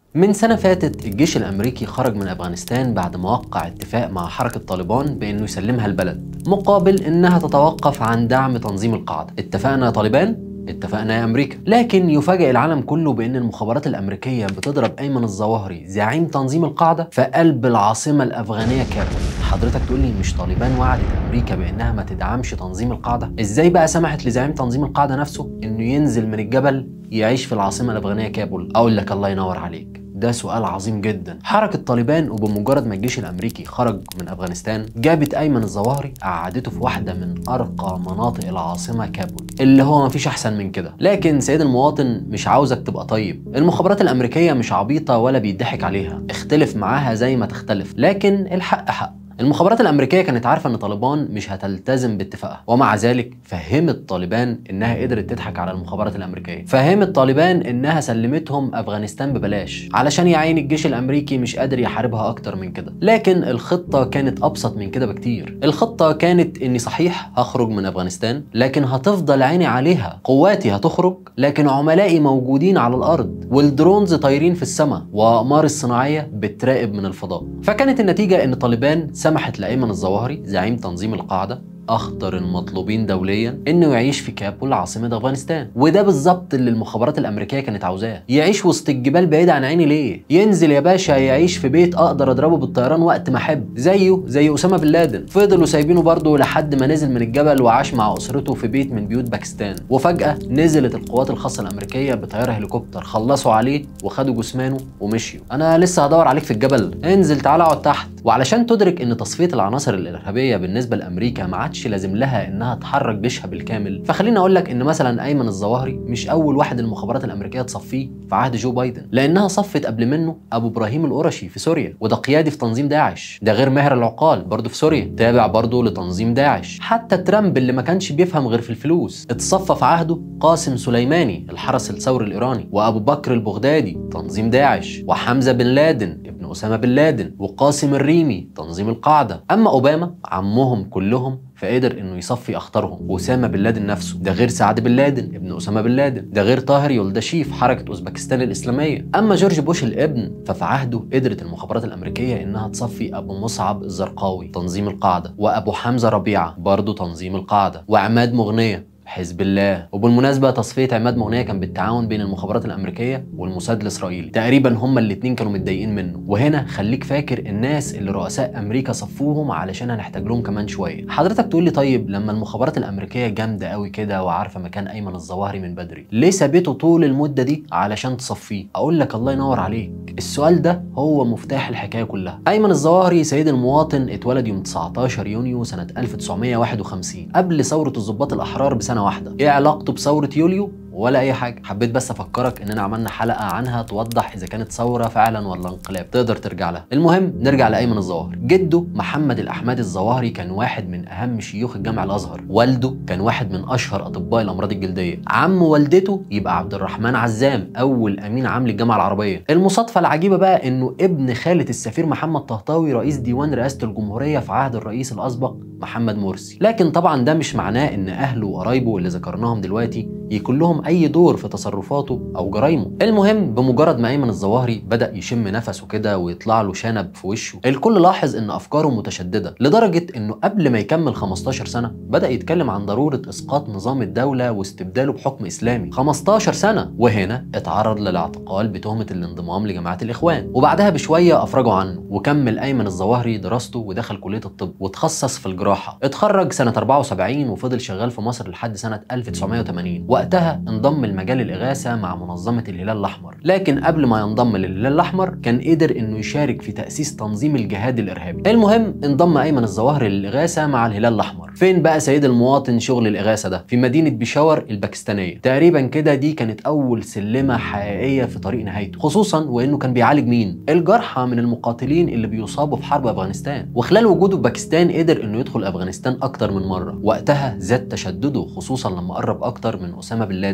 من سنة فاتت الجيش الأمريكي خرج من أفغانستان بعد ما وقع اتفاق مع حركة طالبان بأنه يسلمها البلد مقابل إنها تتوقف عن دعم تنظيم القاعدة اتفقنا يا طالبان؟ اتفقنا يا امريكا لكن يفاجئ العالم كله بان المخابرات الامريكيه بتضرب ايمن الظواهري زعيم تنظيم القاعده في قلب العاصمه الافغانيه كابول حضرتك تقول لي مش طالبان وعدت امريكا بانها ما تدعمش تنظيم القاعده ازاي بقى سمحت لزعيم تنظيم القاعده نفسه انه ينزل من الجبل يعيش في العاصمه الافغانيه كابول اقول لك الله ينور عليك ده سؤال عظيم جدا حركة طالبان وبمجرد ما الجيش الأمريكي خرج من أفغانستان جابت أيمن الظواهري قعدته في واحدة من أرقى مناطق العاصمة كابول اللي هو مفيش أحسن من كده لكن سيد المواطن مش عاوزك تبقى طيب المخابرات الأمريكية مش عبيطة ولا بيضحك عليها اختلف معاها زي ما تختلف لكن الحق حق المخابرات الامريكيه كانت عارفه ان طالبان مش هتلتزم باتفاقها ومع ذلك فهمت طالبان انها قدرت تضحك على المخابرات الامريكيه فهمت طالبان انها سلمتهم افغانستان ببلاش علشان يا عيني الجيش الامريكي مش قادر يحاربها اكتر من كده لكن الخطه كانت ابسط من كده بكتير الخطه كانت اني صحيح هخرج من افغانستان لكن هتفضل عيني عليها قواتي هتخرج لكن عملائي موجودين على الارض والدرونز طايرين في السماء واقمار الصناعيه بتراقب من الفضاء فكانت النتيجه ان طالبان سمحت لايمن الظواهري زعيم تنظيم القاعده اخطر المطلوبين دوليا انه يعيش في كابول عاصمه افغانستان وده بالظبط اللي المخابرات الامريكيه كانت عاوزاه يعيش وسط الجبال بعيد عن عيني ليه ينزل يا باشا يعيش في بيت اقدر اضربه بالطيران وقت ما احب زيه زي اسامه بن لادن فضلوا سايبينه برضه لحد ما نزل من الجبل وعاش مع اسرته في بيت من بيوت باكستان وفجاه نزلت القوات الخاصه الامريكيه بطياره هليكوبتر خلصوا عليه وخدوا جثمانه ومشيوا انا لسه هدور عليك في الجبل انزل تعالى اقعد تحت وعلشان تدرك ان تصفيه العناصر الارهابيه بالنسبه لامريكا ما عادش لازم لها انها تحرك جيشها بالكامل فخليني اقول لك ان مثلا ايمن الظواهري مش اول واحد المخابرات الامريكيه تصفيه في عهد جو بايدن لانها صفت قبل منه ابو ابراهيم القرشي في سوريا وده قيادي في تنظيم داعش ده غير ماهر العقال برضه في سوريا تابع برضه لتنظيم داعش حتى ترامب اللي ما كانش بيفهم غير في الفلوس اتصفى في عهده قاسم سليماني الحرس الثوري الايراني وابو بكر البغدادي تنظيم داعش وحمزه بن لادن ابن اسامه بن لادن وقاسم الريمي تنظيم القاعده اما اوباما عمهم كلهم فقدر انه يصفي اخطارهم واسامه بن لادن نفسه ده غير سعد بن لادن ابن اسامه بن لادن ده غير طاهر يولدشيف حركه اوزبكستان الاسلاميه اما جورج بوش الابن ففي عهده قدرت المخابرات الامريكيه انها تصفي ابو مصعب الزرقاوي تنظيم القاعده وابو حمزه ربيعه برضه تنظيم القاعده وعماد مغنيه حزب الله وبالمناسبه تصفيه عماد مغنيه كان بالتعاون بين المخابرات الامريكيه والموساد الاسرائيلي تقريبا هما الاثنين كانوا متضايقين منه وهنا خليك فاكر الناس اللي رؤساء امريكا صفوهم علشان هنحتاج لهم كمان شويه حضرتك تقول لي طيب لما المخابرات الامريكيه جامده قوي كده وعارفه مكان ايمن الظواهري من بدري ليه سابته طول المده دي علشان تصفيه اقول لك الله ينور عليك السؤال ده هو مفتاح الحكايه كلها ايمن الظواهري سيد المواطن اتولد يوم 19 يونيو سنه 1951 قبل ثوره الضباط الاحرار بسنه واحده ايه علاقته بثوره يوليو ولا اي حاجه حبيت بس افكرك اننا عملنا حلقه عنها توضح اذا كانت ثوره فعلا ولا انقلاب تقدر ترجع لها المهم نرجع لايمن الظواهري جده محمد الاحمدي الظواهري كان واحد من اهم شيوخ الجامع الازهر والده كان واحد من اشهر اطباء الامراض الجلديه عم والدته يبقى عبد الرحمن عزام اول امين عام للجامعه العربيه المصادفه العجيبه بقى انه ابن خاله السفير محمد طهطاوي رئيس ديوان رئاسه الجمهوريه في عهد الرئيس الاسبق محمد مرسي لكن طبعا ده مش معناه ان اهله وقرايبه اللي ذكرناهم دلوقتي يكون لهم اي دور في تصرفاته او جرايمه المهم بمجرد ما ايمن الظواهري بدا يشم نفسه كده ويطلع له شنب في وشه الكل لاحظ ان افكاره متشدده لدرجه انه قبل ما يكمل 15 سنه بدا يتكلم عن ضروره اسقاط نظام الدوله واستبداله بحكم اسلامي 15 سنه وهنا اتعرض للاعتقال بتهمه الانضمام لجماعه الاخوان وبعدها بشويه افرجوا عنه وكمل ايمن الظواهري دراسته ودخل كليه الطب وتخصص في الجراحه اتخرج سنه 74 وفضل شغال في مصر لحد سنه 1980 وقتها انضم لمجال الاغاثه مع منظمه الهلال الاحمر لكن قبل ما ينضم للهلال الاحمر كان قدر انه يشارك في تاسيس تنظيم الجهاد الارهابي المهم انضم ايمن الظواهري للاغاثه مع الهلال الاحمر فين بقى سيد المواطن شغل الاغاثه ده في مدينه بيشاور الباكستانيه تقريبا كده دي كانت اول سلمه حقيقيه في طريق نهايته خصوصا وانه كان بيعالج مين الجرحى من المقاتلين اللي بيصابوا في حرب افغانستان وخلال وجوده في باكستان قدر انه يدخل افغانستان اكتر من مره وقتها زاد تشدده خصوصا لما قرب اكتر من اسامه بن لادن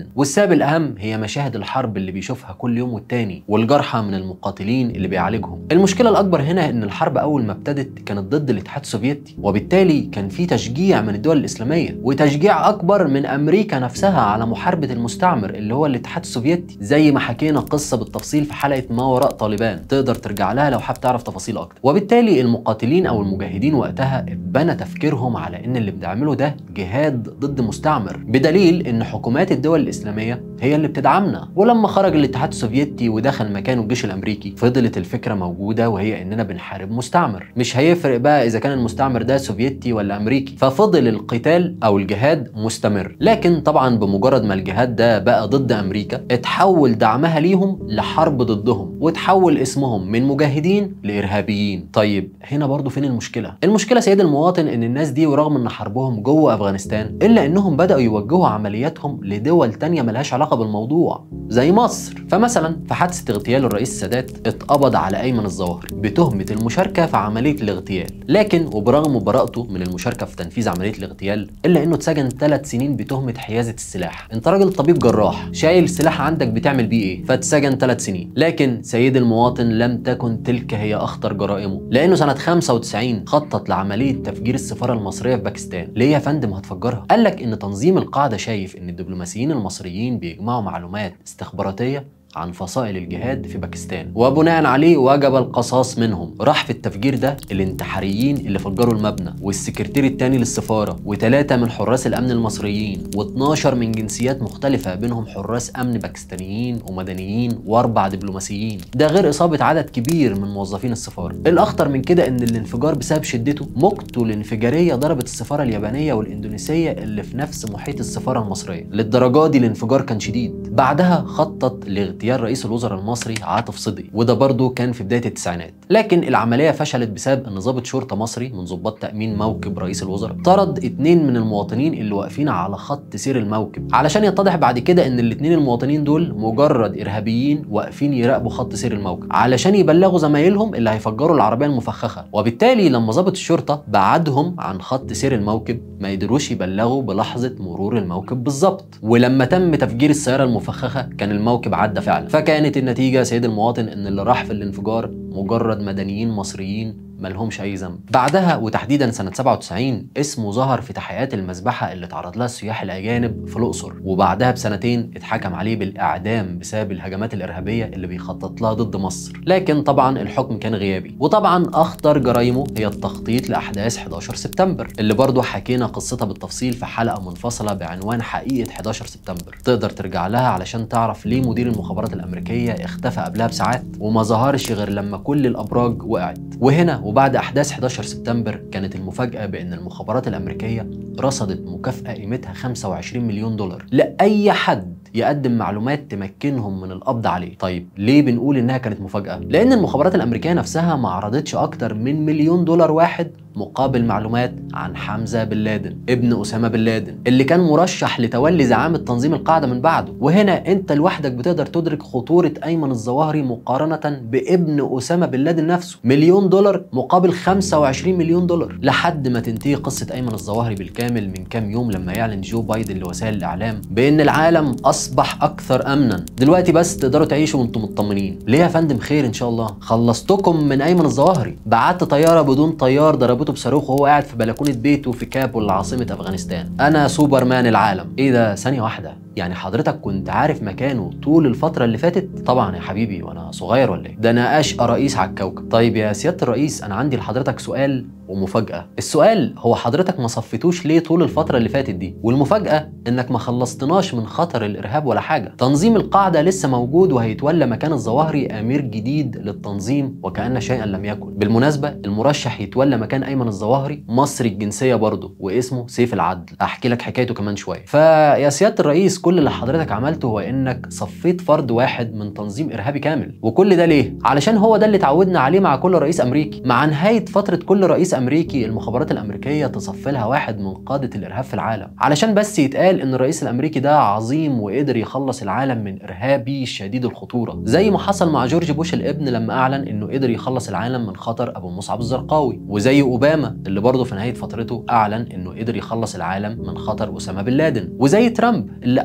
لادن والسبب الاهم هي مشاهد الحرب اللي بيشوفها كل يوم والتاني والجرحى من المقاتلين اللي بيعالجهم المشكله الاكبر هنا ان الحرب اول ما ابتدت كانت ضد الاتحاد السوفيتي وبالتالي كان في تشجيع من الدول الاسلاميه وتشجيع اكبر من امريكا نفسها على محاربه المستعمر اللي هو الاتحاد السوفيتي زي ما حكينا قصه بالتفصيل في حلقه ما وراء طالبان تقدر ترجع لها لو حابب تعرف تفاصيل اكتر وبالتالي المقاتلين او المجاهدين وقتها اتبنى تفكيرهم على ان اللي بنعمله ده جهاد ضد مستعمر بدليل ان حكومات الدول الاسلاميه هي اللي بتدعمنا ولما خرج الاتحاد السوفيتي ودخل مكانه الجيش الامريكي فضلت الفكره موجوده وهي اننا بنحارب مستعمر مش هيفرق بقى اذا كان المستعمر ده سوفيتي ولا امريكي ففضل القتال او الجهاد مستمر لكن طبعا بمجرد ما الجهاد ده بقى ضد امريكا اتحول دعمها ليهم لحرب ضدهم وتحول اسمهم من مجاهدين لارهابيين طيب هنا برضو فين المشكله المشكله سيد المواطن ان الناس دي ورغم ان حربهم جوه افغانستان الا انهم بداوا يوجهوا عملياتهم لدول تانية ملهاش علاقه بالموضوع زي مصر فمثلا في حادثه اغتيال الرئيس السادات اتقبض على ايمن الظواهري بتهمه المشاركه في عمليه الاغتيال لكن وبرغم براءته من المشاركه في تنفيذ عمليه الاغتيال الا انه اتسجن ثلاث سنين بتهمه حيازه السلاح انت راجل طبيب جراح شايل سلاح عندك بتعمل بيه ايه فاتسجن ثلاث سنين لكن سيد المواطن لم تكن تلك هي اخطر جرائمه لانه سنه 95 خطط لعمليه تفجير السفاره المصريه في باكستان ليه يا فندم هتفجرها قال لك ان تنظيم القاعده شايف ان الدبلوماسيين المصريين بيجمعوا معلومات استخباراتيه عن فصائل الجهاد في باكستان وبناء عليه وجب القصاص منهم راح في التفجير ده الانتحاريين اللي فجروا المبنى والسكرتير التاني للسفارة وثلاثة من حراس الأمن المصريين و12 من جنسيات مختلفة بينهم حراس أمن باكستانيين ومدنيين وأربع دبلوماسيين ده غير إصابة عدد كبير من موظفين السفارة الأخطر من كده إن الانفجار بسبب شدته موجته الانفجارية ضربت السفارة اليابانية والإندونيسية اللي في نفس محيط السفارة المصرية للدرجة دي الانفجار كان شديد بعدها خطط لاغتيال رئيس الوزراء المصري عاطف صدقي وده برضه كان في بداية التسعينات لكن العملية فشلت بسبب ان ضابط شرطة مصري من ضباط تأمين موكب رئيس الوزراء طرد اتنين من المواطنين اللي واقفين على خط سير الموكب علشان يتضح بعد كده ان الاتنين المواطنين دول مجرد ارهابيين واقفين يراقبوا خط سير الموكب علشان يبلغوا زمايلهم اللي هيفجروا العربية المفخخة وبالتالي لما ضابط الشرطة بعدهم عن خط سير الموكب ما يقدروش يبلغوا بلحظة مرور الموكب بالظبط ولما تم تفجير السيارة المفخخة كان الموكب عدى فعلا فكانت النتيجة سيد المواطن ان اللي راح في الانفجار مجرد مدنيين مصريين ملهمش اي ذنب بعدها وتحديدا سنه 97 اسمه ظهر في تحقيقات المذبحه اللي تعرض لها السياح الاجانب في الاقصر وبعدها بسنتين اتحكم عليه بالاعدام بسبب الهجمات الارهابيه اللي بيخطط لها ضد مصر لكن طبعا الحكم كان غيابي وطبعا اخطر جرايمه هي التخطيط لاحداث 11 سبتمبر اللي برضه حكينا قصتها بالتفصيل في حلقه منفصله بعنوان حقيقه 11 سبتمبر تقدر ترجع لها علشان تعرف ليه مدير المخابرات الامريكيه اختفى قبلها بساعات وما ظهرش غير لما كل الابراج وقعت وهنا وبعد أحداث 11 سبتمبر كانت المفاجأة بأن المخابرات الأمريكية رصدت مكافأة قيمتها 25 مليون دولار لأي حد يقدم معلومات تمكنهم من القبض عليه طيب ليه بنقول انها كانت مفاجاه لان المخابرات الامريكيه نفسها ما عرضتش اكتر من مليون دولار واحد مقابل معلومات عن حمزه بن لادن ابن اسامه بن لادن اللي كان مرشح لتولي زعامه تنظيم القاعده من بعده وهنا انت لوحدك بتقدر تدرك خطوره ايمن الظواهري مقارنه بابن اسامه بن لادن نفسه مليون دولار مقابل 25 مليون دولار لحد ما تنتهي قصه ايمن الظواهري بالكامل من كام يوم لما يعلن جو بايدن لوسائل الاعلام بان العالم اصبح اكثر امنا دلوقتي بس تقدروا تعيشوا وانتم مطمنين ليه يا فندم خير ان شاء الله خلصتكم من ايمن الظواهري بعت طياره بدون طيار ضربته بصاروخ وهو قاعد في بلكونه بيته في كابول عاصمه افغانستان انا سوبرمان العالم ايه ده ثانيه واحده يعني حضرتك كنت عارف مكانه طول الفترة اللي فاتت؟ طبعا يا حبيبي وانا صغير ولا ايه؟ ده انا اشقى رئيس على الكوكب. طيب يا سيادة الرئيس انا عندي لحضرتك سؤال ومفاجأة. السؤال هو حضرتك ما صفيتوش ليه طول الفترة اللي فاتت دي؟ والمفاجأة انك ما خلصتناش من خطر الارهاب ولا حاجة. تنظيم القاعدة لسه موجود وهيتولى مكان الظواهري امير جديد للتنظيم وكأن شيئا لم يكن. بالمناسبة المرشح يتولى مكان ايمن الظواهري مصري الجنسية برضه واسمه سيف العدل. احكي لك حكايته كمان شوية. فيا سيادة الرئيس كل اللي حضرتك عملته هو انك صفيت فرد واحد من تنظيم ارهابي كامل وكل ده ليه علشان هو ده اللي اتعودنا عليه مع كل رئيس امريكي مع نهايه فتره كل رئيس امريكي المخابرات الامريكيه تصفي لها واحد من قاده الارهاب في العالم علشان بس يتقال ان الرئيس الامريكي ده عظيم وقدر يخلص العالم من ارهابي شديد الخطوره زي ما حصل مع جورج بوش الابن لما اعلن انه قدر يخلص العالم من خطر ابو مصعب الزرقاوي وزي اوباما اللي برضه في نهايه فترته اعلن انه قدر يخلص العالم من خطر اسامه بن لادن وزي ترامب اللي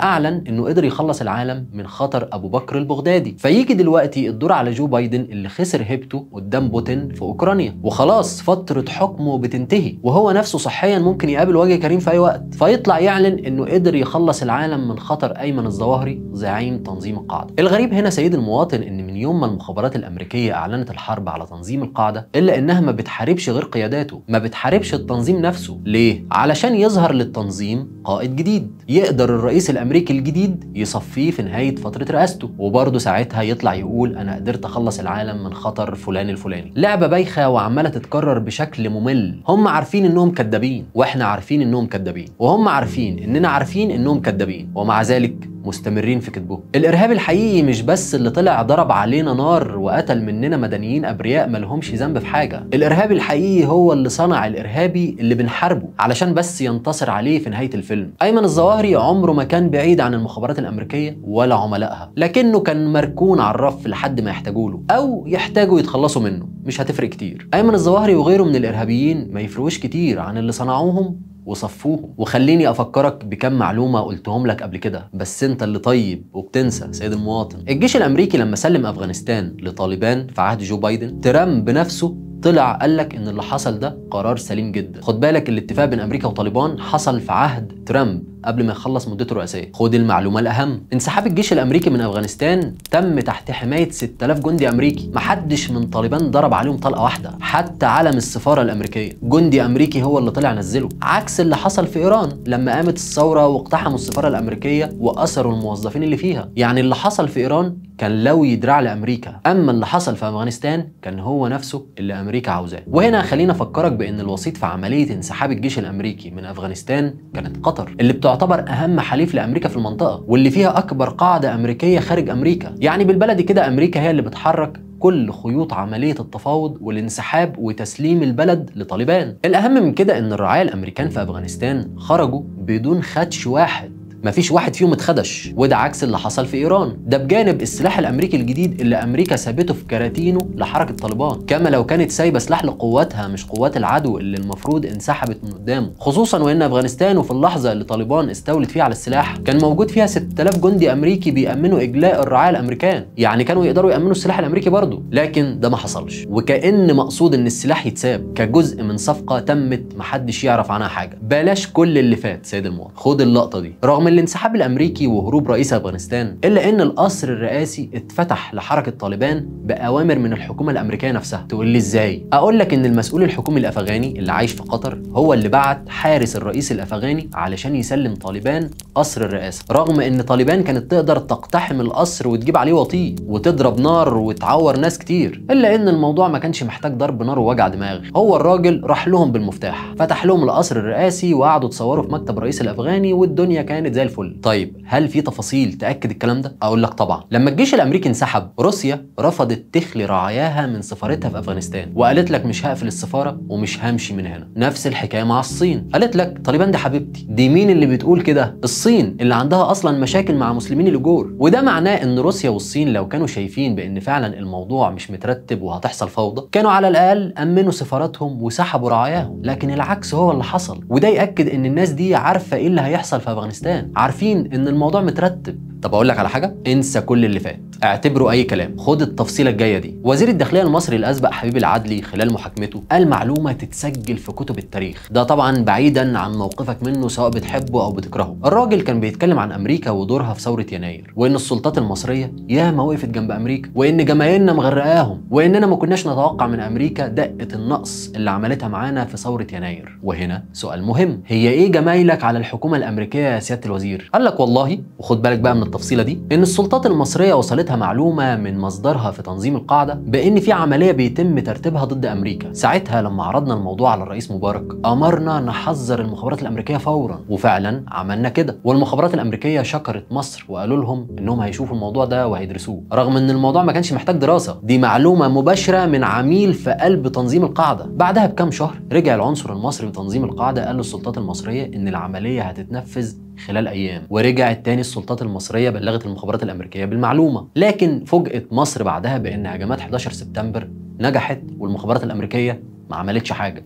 اعلن انه قدر يخلص العالم من خطر ابو بكر البغدادي فيجي دلوقتي الدور على جو بايدن اللي خسر هيبته قدام بوتين في اوكرانيا وخلاص فتره حكمه بتنتهي وهو نفسه صحيا ممكن يقابل وجه كريم في اي وقت فيطلع يعلن انه قدر يخلص العالم من خطر ايمن الظواهري زعيم تنظيم القاعده الغريب هنا سيد المواطن ان من يوم ما المخابرات الامريكيه اعلنت الحرب على تنظيم القاعده الا انها ما بتحاربش غير قياداته ما بتحاربش التنظيم نفسه ليه علشان يظهر للتنظيم قائد جديد يقدر الرئيس الامريكي الجديد يصفيه في نهايه فتره رئاسته وبرضه ساعتها يطلع يقول انا قدرت اخلص العالم من خطر فلان الفلاني لعبه بايخه وعماله تتكرر بشكل ممل هم عارفين انهم كدابين واحنا عارفين انهم كدابين وهم عارفين اننا عارفين انهم كدابين ومع ذلك مستمرين في كذبهم الارهاب الحقيقي مش بس اللي طلع ضرب علينا نار وقتل مننا مدنيين ابرياء ما لهمش ذنب في حاجه الارهاب الحقيقي هو اللي صنع الارهابي اللي بنحاربه علشان بس ينتصر عليه في نهايه الفيلم ايمن الظواهري عمره ما كان بعيد عن المخابرات الامريكيه ولا عملائها لكنه كان مركون على الرف لحد ما يحتاجوا له او يحتاجوا يتخلصوا منه مش هتفرق كتير ايمن الظواهري وغيره من الارهابيين ما يفرقوش كتير عن اللي صنعوهم وصفوهم وخليني افكرك بكم معلومه قلتهم لك قبل كده بس انت اللي طيب وبتنسى سيد المواطن الجيش الامريكي لما سلم افغانستان لطالبان في عهد جو بايدن ترامب بنفسه طلع قال لك ان اللي حصل ده قرار سليم جدا خد بالك الاتفاق بين امريكا وطالبان حصل في عهد ترامب قبل ما يخلص مدته الرئاسيه خد المعلومه الاهم انسحاب الجيش الامريكي من افغانستان تم تحت حمايه 6000 جندي امريكي محدش من طالبان ضرب عليهم طلقه واحده حتى علم السفاره الامريكيه جندي امريكي هو اللي طلع نزله عكس اللي حصل في ايران لما قامت الثوره واقتحموا السفاره الامريكيه واسروا الموظفين اللي فيها يعني اللي حصل في ايران كان لوي دراع لامريكا اما اللي حصل في افغانستان كان هو نفسه اللي امريكا عاوزاه وهنا خلينا افكرك بان الوسيط في عمليه انسحاب الجيش الامريكي من افغانستان كانت قطر اللي بتعتبر اهم حليف لامريكا في المنطقه واللي فيها اكبر قاعده امريكيه خارج امريكا يعني بالبلدي كده امريكا هي اللي بتحرك كل خيوط عملية التفاوض والانسحاب وتسليم البلد لطالبان الأهم من كده إن الرعايا الأمريكان في أفغانستان خرجوا بدون خدش واحد مفيش واحد فيهم اتخدش وده عكس اللي حصل في ايران ده بجانب السلاح الامريكي الجديد اللي امريكا سابته في كراتينه لحركه طالبان كما لو كانت سايبه سلاح لقواتها مش قوات العدو اللي المفروض انسحبت من قدامه خصوصا وان افغانستان وفي اللحظه اللي طالبان استولت فيها على السلاح كان موجود فيها 6000 جندي امريكي بيامنوا اجلاء الرعايا الامريكان يعني كانوا يقدروا يامنوا السلاح الامريكي برضه لكن ده ما حصلش وكان مقصود ان السلاح يتساب كجزء من صفقه تمت محدش يعرف عنها حاجه بلاش كل اللي فات سيد المواطن خد اللقطه دي رغم الانسحاب الامريكي وهروب رئيس افغانستان الا ان القصر الرئاسي اتفتح لحركه طالبان باوامر من الحكومه الامريكيه نفسها تقول لي ازاي اقول لك ان المسؤول الحكومي الافغاني اللي عايش في قطر هو اللي بعت حارس الرئيس الافغاني علشان يسلم طالبان قصر الرئاسه رغم ان طالبان كانت تقدر تقتحم القصر وتجيب عليه وطيه وتضرب نار وتعور ناس كتير الا ان الموضوع ما كانش محتاج ضرب نار ووجع دماغ هو الراجل راح لهم بالمفتاح فتح لهم القصر الرئاسي وقعدوا تصوروا في مكتب الرئيس الافغاني والدنيا كانت زي الفل طيب هل في تفاصيل تاكد الكلام ده اقول لك طبعا لما الجيش الامريكي انسحب روسيا رفضت تخلي رعاياها من سفارتها في افغانستان وقالت لك مش هقفل السفاره ومش همشي من هنا نفس الحكايه مع الصين قالت لك طالبان دي حبيبتي دي مين اللي بتقول كده الصين اللي عندها اصلا مشاكل مع مسلمين الاجور وده معناه ان روسيا والصين لو كانوا شايفين بان فعلا الموضوع مش مترتب وهتحصل فوضى كانوا على الاقل امنوا سفاراتهم وسحبوا رعاياهم لكن العكس هو اللي حصل وده ياكد ان الناس دي عارفه ايه اللي هيحصل في افغانستان عارفين ان الموضوع مترتب طب اقول لك على حاجه انسى كل اللي فات اعتبره اي كلام خد التفصيله الجايه دي وزير الداخليه المصري الاسبق حبيب العدلي خلال محاكمته قال معلومه تتسجل في كتب التاريخ ده طبعا بعيدا عن موقفك منه سواء بتحبه او بتكرهه الراجل كان بيتكلم عن امريكا ودورها في ثوره يناير وان السلطات المصريه ياما وقفت جنب امريكا وان جماهيرنا مغرقاهم واننا ما كناش نتوقع من امريكا دقه النقص اللي عملتها معانا في ثوره يناير وهنا سؤال مهم هي ايه جمايلك على الحكومه الامريكيه يا سياده الوزير قال لك والله وخد بالك بقى من التفصيله دي ان السلطات المصريه وصلتها معلومه من مصدرها في تنظيم القاعده بان في عمليه بيتم ترتيبها ضد امريكا ساعتها لما عرضنا الموضوع على الرئيس مبارك امرنا نحذر المخابرات الامريكيه فورا وفعلا عملنا كده والمخابرات الامريكيه شكرت مصر وقالوا لهم انهم هيشوفوا الموضوع ده وهيدرسوه رغم ان الموضوع ما كانش محتاج دراسه دي معلومه مباشره من عميل في قلب تنظيم القاعده بعدها بكام شهر رجع العنصر المصري بتنظيم القاعده قال للسلطات المصريه ان العمليه هتتنفذ خلال ايام ورجعت تاني السلطات المصريه بلغت المخابرات الامريكيه بالمعلومه لكن فوجئت مصر بعدها بان هجمات 11 سبتمبر نجحت والمخابرات الامريكيه ما عملتش حاجه طيب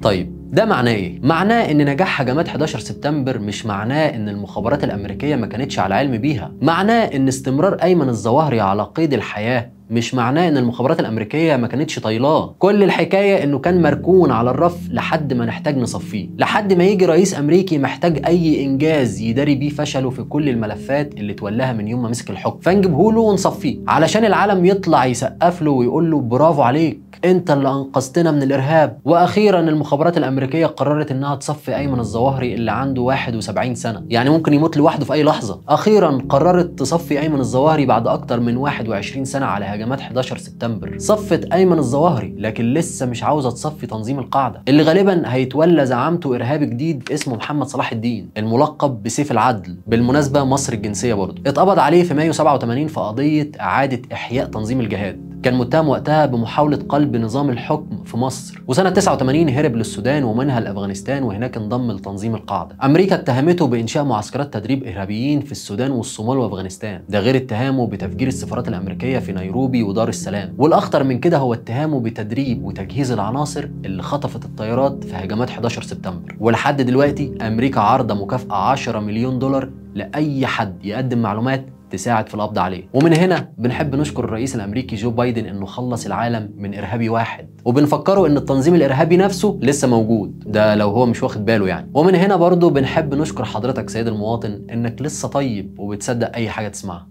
ده معناه ايه معناه ان نجاح هجمات 11 سبتمبر مش معناه ان المخابرات الامريكيه ما كانتش على علم بيها معناه ان استمرار ايمن الظواهري على قيد الحياه مش معناه ان المخابرات الامريكيه ما كانتش طايلاه كل الحكايه انه كان مركون على الرف لحد ما نحتاج نصفيه لحد ما يجي رئيس امريكي محتاج اي انجاز يداري بيه فشله في كل الملفات اللي تولاها من يوم ما مسك الحكم فنجيبه له ونصفيه علشان العالم يطلع يسقف له ويقول له برافو عليك انت اللي انقذتنا من الارهاب واخيرا المخابرات الامريكيه قررت انها تصفي ايمن الظواهري اللي عنده 71 سنه يعني ممكن يموت لوحده في اي لحظه اخيرا قررت تصفي ايمن الظواهري بعد اكتر من 21 سنه على هجمات 11 سبتمبر صفت ايمن الظواهري لكن لسه مش عاوزه تصفي تنظيم القاعده اللي غالبا هيتولى زعامته ارهابي جديد اسمه محمد صلاح الدين الملقب بسيف العدل بالمناسبه مصر الجنسيه برضه اتقبض عليه في مايو 87 في قضيه اعاده احياء تنظيم الجهاد كان متهم وقتها بمحاولة قلب نظام الحكم في مصر وسنة 89 هرب للسودان ومنها لأفغانستان وهناك انضم لتنظيم القاعدة أمريكا اتهمته بإنشاء معسكرات تدريب إرهابيين في السودان والصومال وأفغانستان ده غير اتهامه بتفجير السفارات الأمريكية في نيروبي ودار السلام والأخطر من كده هو اتهامه بتدريب وتجهيز العناصر اللي خطفت الطيارات في هجمات 11 سبتمبر ولحد دلوقتي أمريكا عارضة مكافأة 10 مليون دولار لأي حد يقدم معلومات تساعد في القبض عليه ومن هنا بنحب نشكر الرئيس الامريكي جو بايدن انه خلص العالم من ارهابي واحد وبنفكره ان التنظيم الارهابي نفسه لسه موجود ده لو هو مش واخد باله يعني ومن هنا برضه بنحب نشكر حضرتك سيد المواطن انك لسه طيب وبتصدق اي حاجه تسمعها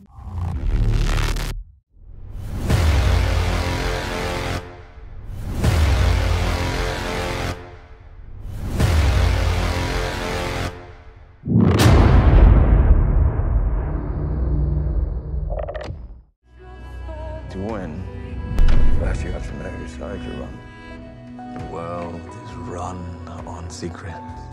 to win. First, you have to know who side you're on. The world is run on secrets.